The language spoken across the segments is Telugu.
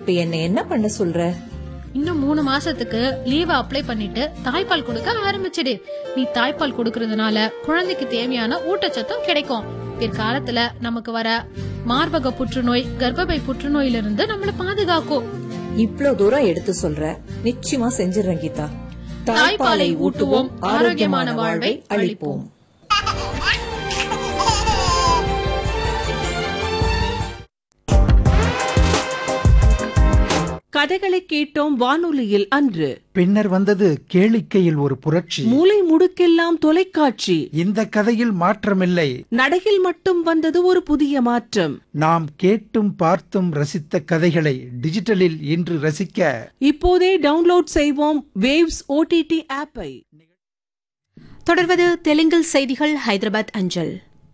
இப்ப என்ன என்ன பண்ண சொல்ற இன்னும் மூணு மாசத்துக்கு லீவ் அப்ளை பண்ணிட்டு தாய்ப்பால் கொடுக்க ஆரம்பிச்சிடு நீ தாய்ப்பால் கொடுக்கறதுனால குழந்தைக்கு தேவையான ஊட்டச்சத்தும் கிடைக்கும் பிற்காலத்துல நமக்கு வர மார்பக புற்றுநோய் கர்ப்பப்பை புற்றுநோயிலிருந்து நம்மள பாதுகாக்கும் இவ்ளோ தூரம் எடுத்து சொல்ற நிச்சயமா செஞ்சிடறேன் கீதா தாய்ப்பாலை ஊட்டுவோம் ஆரோக்கியமான வாழ்வை அளிப்போம் கதைகளை கேட்டோம் வானொலியில் அன்று பின்னர் வந்தது கேளிக்கையில் ஒரு புரட்சி மூலை முடுக்கெல்லாம் தொலைக்காட்சி இந்த கதையில் மாற்றமில்லை நடையில் மட்டும் வந்தது ஒரு புதிய மாற்றம் நாம் கேட்டும் பார்த்தும் ரசித்த கதைகளை டிஜிட்டலில் இன்று ரசிக்க இப்போதே டவுன்லோட் செய்வோம் வேவ்ஸ் ஓடிடி ஆப்பை தொடர்வது தெலுங்கில் செய்திகள் ஹைதராபாத் அஞ்சல்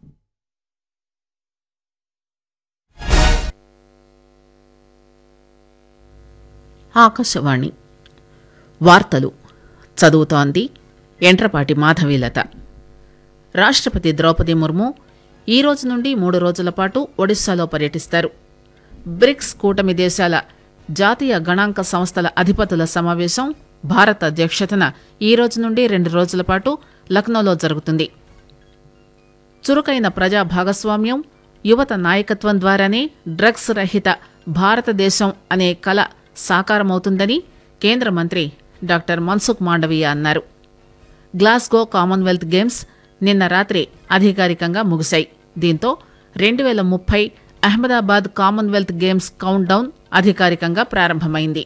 ఆకాశవాణి వార్తలు చదువుతోంది ఎంట్రపాటి మాధవీలత రాష్ట్రపతి ద్రౌపది ముర్ము ఈ రోజు నుండి మూడు రోజుల పాటు ఒడిశాలో పర్యటిస్తారు బ్రిక్స్ కూటమి దేశాల జాతీయ గణాంక సంస్థల అధిపతుల సమావేశం భారత అధ్యక్షతన ఈ రోజు నుండి రెండు రోజుల పాటు లక్నోలో జరుగుతుంది చురుకైన ప్రజా భాగస్వామ్యం యువత నాయకత్వం ద్వారానే డ్రగ్స్ రహిత భారతదేశం అనే కల సాకారమవుతుందని కేంద్ర మంత్రి డాక్టర్ మన్సుఖ్ మాండవీయ అన్నారు గ్లాస్గో కామన్వెల్త్ గేమ్స్ నిన్న రాత్రి అధికారికంగా ముగిశాయి దీంతో రెండు వేల ముప్పై Ahmedabad Commonwealth Games countdown అధికారికంగా ప్రారంభమైంది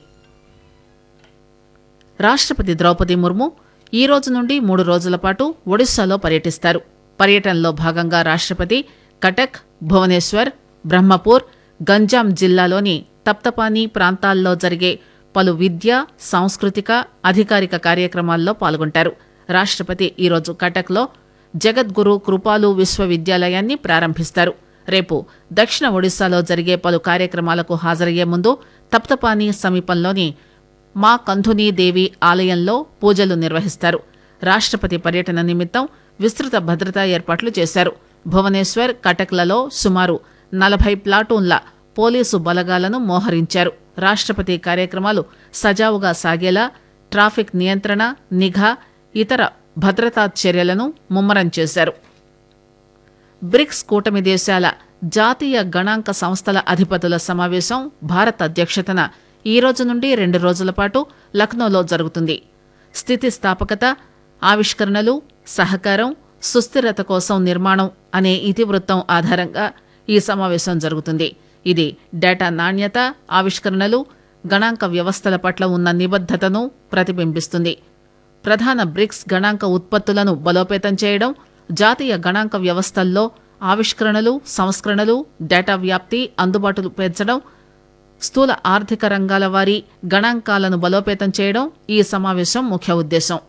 రాష్ట్రపతి ద్రౌపది ముర్ము ఈ రోజు నుండి మూడు రోజుల పాటు ఒడిశాలో పర్యటిస్తారు పర్యటనలో భాగంగా రాష్ట్రపతి కటక్ భువనేశ్వర్ బ్రహ్మపూర్ గంజాం జిల్లాలోని తప్తపానీ ప్రాంతాల్లో జరిగే పలు విద్య సాంస్కృతిక అధికారిక కార్యక్రమాల్లో పాల్గొంటారు రాష్ట్రపతి ఈరోజు కటక్లో జగద్గురు కృపాలు విశ్వవిద్యాలయాన్ని ప్రారంభిస్తారు రేపు దక్షిణ ఒడిశాలో జరిగే పలు కార్యక్రమాలకు హాజరయ్యే ముందు తప్తపానీ సమీపంలోని మా కంధునీ దేవి ఆలయంలో పూజలు నిర్వహిస్తారు రాష్ట్రపతి పర్యటన నిమిత్తం విస్తృత భద్రతా ఏర్పాట్లు చేశారు భువనేశ్వర్ కటక్లలో సుమారు నలభై ప్లాటూన్ల పోలీసు బలగాలను మోహరించారు రాష్ట్రపతి కార్యక్రమాలు సజావుగా సాగేలా ట్రాఫిక్ నియంత్రణ నిఘా ఇతర భద్రతా చర్యలను ముమ్మరం చేశారు బ్రిక్స్ కూటమి దేశాల జాతీయ గణాంక సంస్థల అధిపతుల సమావేశం భారత్ అధ్యక్షతన ఈ రోజు నుండి రెండు రోజుల పాటు లక్నోలో జరుగుతుంది స్థితిస్థాపకత ఆవిష్కరణలు సహకారం సుస్థిరత కోసం నిర్మాణం అనే ఇతివృత్తం ఆధారంగా ఈ సమావేశం జరుగుతుంది ఇది డేటా నాణ్యత ఆవిష్కరణలు గణాంక వ్యవస్థల పట్ల ఉన్న నిబద్ధతను ప్రతిబింబిస్తుంది ప్రధాన బ్రిక్స్ గణాంక ఉత్పత్తులను బలోపేతం చేయడం జాతీయ గణాంక వ్యవస్థల్లో ఆవిష్కరణలు సంస్కరణలు డేటా వ్యాప్తి అందుబాటులు పెంచడం స్థూల ఆర్థిక రంగాల వారి గణాంకాలను బలోపేతం చేయడం ఈ సమావేశం ముఖ్య ఉద్దేశం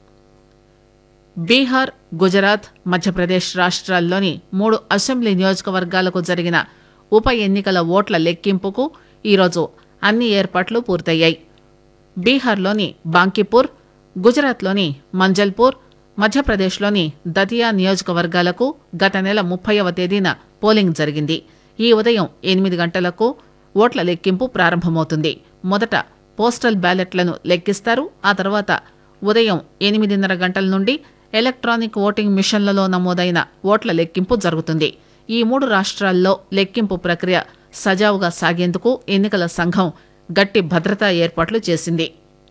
బీహార్ గుజరాత్ మధ్యప్రదేశ్ రాష్ట్రాల్లోని మూడు అసెంబ్లీ నియోజకవర్గాలకు జరిగిన ఉప ఎన్నికల ఓట్ల లెక్కింపుకు ఈరోజు అన్ని ఏర్పాట్లు పూర్తయ్యాయి బీహార్లోని బాంకీపూర్ గుజరాత్లోని మంజల్పూర్ మధ్యప్రదేశ్లోని దతియా నియోజకవర్గాలకు గత నెల ముప్పైవ తేదీన పోలింగ్ జరిగింది ఈ ఉదయం ఎనిమిది గంటలకు ఓట్ల లెక్కింపు ప్రారంభమవుతుంది మొదట పోస్టల్ బ్యాలెట్లను లెక్కిస్తారు ఆ తర్వాత ఉదయం ఎనిమిదిన్నర గంటల నుండి ఎలక్ట్రానిక్ ఓటింగ్ మిషన్లలో నమోదైన ఓట్ల లెక్కింపు జరుగుతుంది ఈ మూడు రాష్ట్రాల్లో లెక్కింపు ప్రక్రియ సజావుగా సాగేందుకు ఎన్నికల సంఘం గట్టి భద్రతా ఏర్పాట్లు చేసింది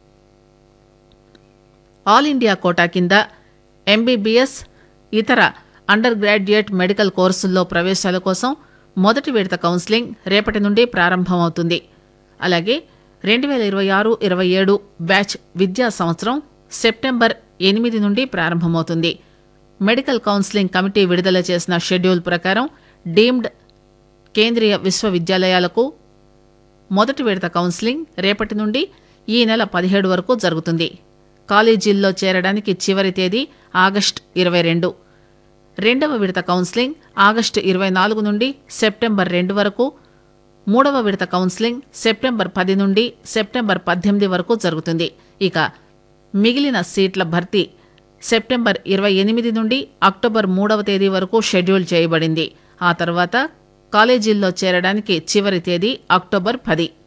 ఆల్ ఇండియా కోటా కింద ఎంబీబీఎస్ ఇతర అండర్ గ్రాడ్యుయేట్ మెడికల్ కోర్సుల్లో ప్రవేశాల కోసం మొదటి విడత కౌన్సిలింగ్ రేపటి నుండి ప్రారంభమవుతుంది అలాగే రెండు వేల ఇరవై ఆరు ఇరవై ఏడు బ్యాచ్ విద్యా సంవత్సరం సెప్టెంబర్ ఎనిమిది నుండి ప్రారంభమవుతుంది మెడికల్ కౌన్సిలింగ్ కమిటీ విడుదల చేసిన షెడ్యూల్ ప్రకారం డీమ్డ్ కేంద్రీయ విశ్వవిద్యాలయాలకు మొదటి విడత కౌన్సిలింగ్ రేపటి నుండి ఈ నెల పదిహేడు వరకు జరుగుతుంది కాలేజీల్లో చేరడానికి చివరి తేదీ ఆగస్టు ఇరవై రెండు రెండవ విడత కౌన్సిలింగ్ ఆగస్టు ఇరవై నాలుగు నుండి సెప్టెంబర్ రెండు వరకు మూడవ విడత కౌన్సిలింగ్ సెప్టెంబర్ పది నుండి సెప్టెంబర్ పద్దెనిమిది వరకు జరుగుతుంది ఇక మిగిలిన సీట్ల భర్తీ సెప్టెంబర్ ఇరవై ఎనిమిది నుండి అక్టోబర్ మూడవ తేదీ వరకు షెడ్యూల్ చేయబడింది ఆ తర్వాత కాలేజీల్లో చేరడానికి చివరి తేదీ అక్టోబర్ పది